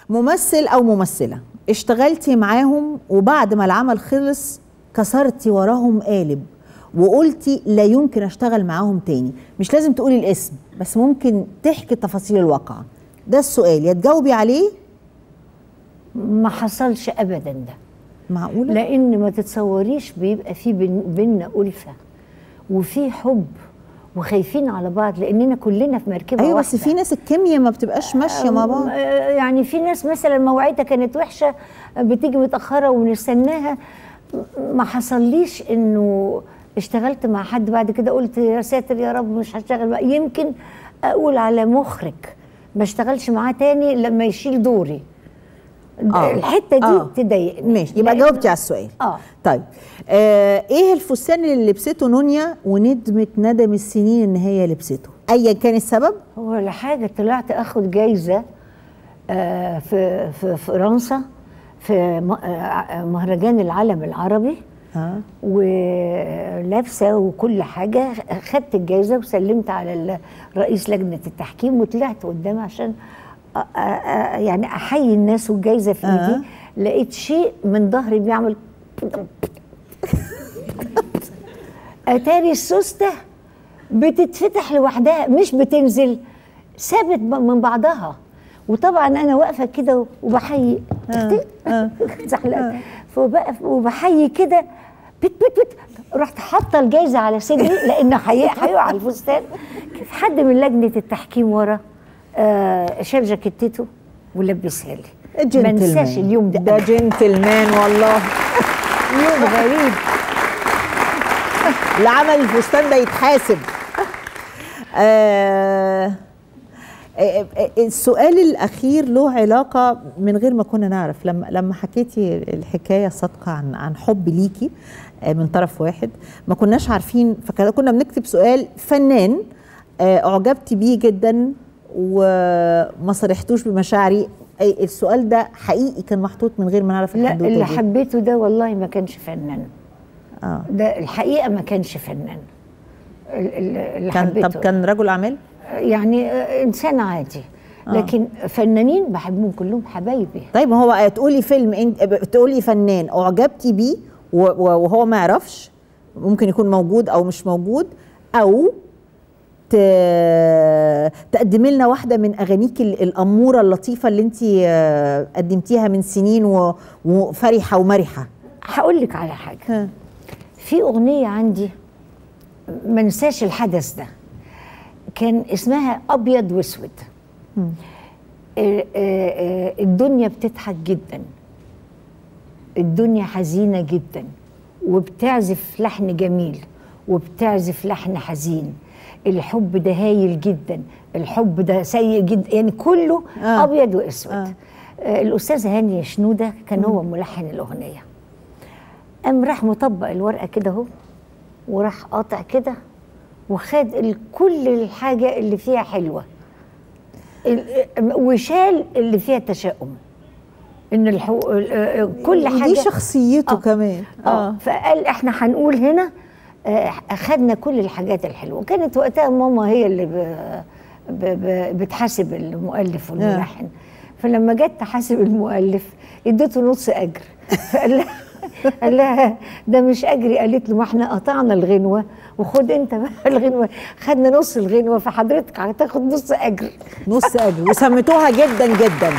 ممثل او ممثله اشتغلتي معاهم وبعد ما العمل خلص كسرتي وراهم قالب وقلتي لا يمكن اشتغل معاهم تاني مش لازم تقولي الاسم بس ممكن تحكي تفاصيل الواقعه ده السؤال يا تجاوبي عليه ما حصلش ابدا ده معقوله لان ما تتصوريش بيبقى في بين- بينا الفه وفي حب وخايفين على بعض لاننا كلنا في مركبه ايوه واحده بس في ناس الكيمياء ما بتبقاش ماشيه مع بعض آه، يعني في ناس مثلا مواعيدها كانت وحشه بتيجي متاخره ونستناها ما حصليش انه اشتغلت مع حد بعد كده قلت يا ساتر يا رب مش هشتغل بقى يمكن اقول على مخرج ما اشتغلش معاه تاني لما يشيل دوري آه. الحته دي آه. تضايقني ماشي يبقى لأن- جاوبتي على السؤال اه طيب آه ايه الفستان اللي لبسته نونيا وندمت ندم السنين ان هي لبسته ايا كان السبب هو لحاجة طلعت اخد جايزة آه، في في فرنسا في م- آه، مهرجان العالم العربي اه ولابسه وكل حاجه خدت الجايزه وسلمت على ال- رئيس لجنه التحكيم وطلعت قدام عشان أ- أ- أ- يعني احيي الناس والجايزه في آه. ايدي لقيت شيء من ظهري بيعمل اتاري السوسته بتتفتح لوحدها مش بتنزل ثابت ب- من بعضها وطبعا انا واقفه كده وبحيي زعلانه فبقى وبحيي كده بت بت بت رحت حاطه الجايزه على صدري لان حي- هيقع الفستان كان حد من لجنه التحكيم ورا آه شال جاكيتته ولبسها لي ما جنتلمان. انساش اليوم ده ده جنتلمان والله يوم غريب اللي عمل الفستان ده يتحاسب آه آه، آه، السؤال الاخير له علاقه من غير ما كنا نعرف لما لما حكيتي الحكايه الصادقه عن عن حب ليكي آه، من طرف واحد ما كناش عارفين فكنا بنكتب سؤال فنان آه، اعجبتي بيه جدا وما صرحتوش بمشاعري أي السؤال ده حقيقي كان محطوط من غير ما نعرف لا الحدوته اللي دي. حبيته ده والله ما كانش فنان اه ده الحقيقه ما كانش فنان ال- ال- اللي كان حبيته طب كان رجل اعمال يعني آه، انسان عادي لكن فنانين بحبهم كلهم حبايبي طيب ما هو تقولي فيلم انت تقولي فنان اعجبتي بيه و- و- وهو ما يعرفش ممكن يكون موجود او مش موجود او ت- تقدمي لنا واحده من اغانيك ال- الاموره اللطيفه اللي انت آه، قدمتيها من سنين و- وفرحه ومرحه هقول لك على حاجه ها. في اغنيه عندي ما انساش الحدث ده كان اسمها ابيض واسود آه، آه، آه، الدنيا بتضحك جدا الدنيا حزينه جدا وبتعزف لحن جميل وبتعزف لحن حزين الحب ده هايل جدا الحب ده سيء جدا يعني كله آه. آه. ابيض واسود آه. آه. الاستاذ هاني شنوده كان هو ملحن الاغنيه قام راح مطبق الورقه كده اهو وراح قاطع كده وخد ال- كل الحاجه اللي فيها حلوه ال- وشال اللي فيها تشاؤم ان الحو... ال- آه، كل حاجه دي شخصيته آه. كمان اه فقال احنا هنقول هنا آه، اخدنا كل الحاجات الحلوه كانت وقتها ماما هي اللي ب... ب... ب... بتحاسب المؤلف والملحن فلما جت تحاسب المؤلف اديته نص اجر فقال لها قال لها ده مش اجري قالت له ما احنا قطعنا الغنوه وخد انت بقى الغنوه خدنا نص الغنوه فحضرتك هتاخد نص اجر نص اجر وسميتوها جدا جدا